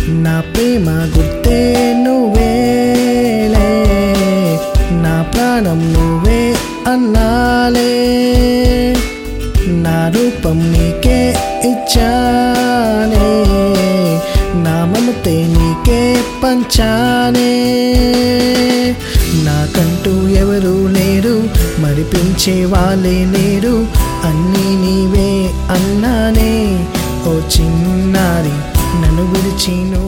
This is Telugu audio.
నా ప్రేమ గుర్తే నువ్వేలే నా ప్రాణం నువ్వే అన్నాలే నా రూపం నీకే ఇచ్చానే నా మమతే నీకే పంచానే నాకంటూ ఎవరు లేరు మరిపించే వాళ్ళే లేరు అన్నీ నీవే అన్నానే ఓ చిన్నారి నన్ను విడిచి నువ్వు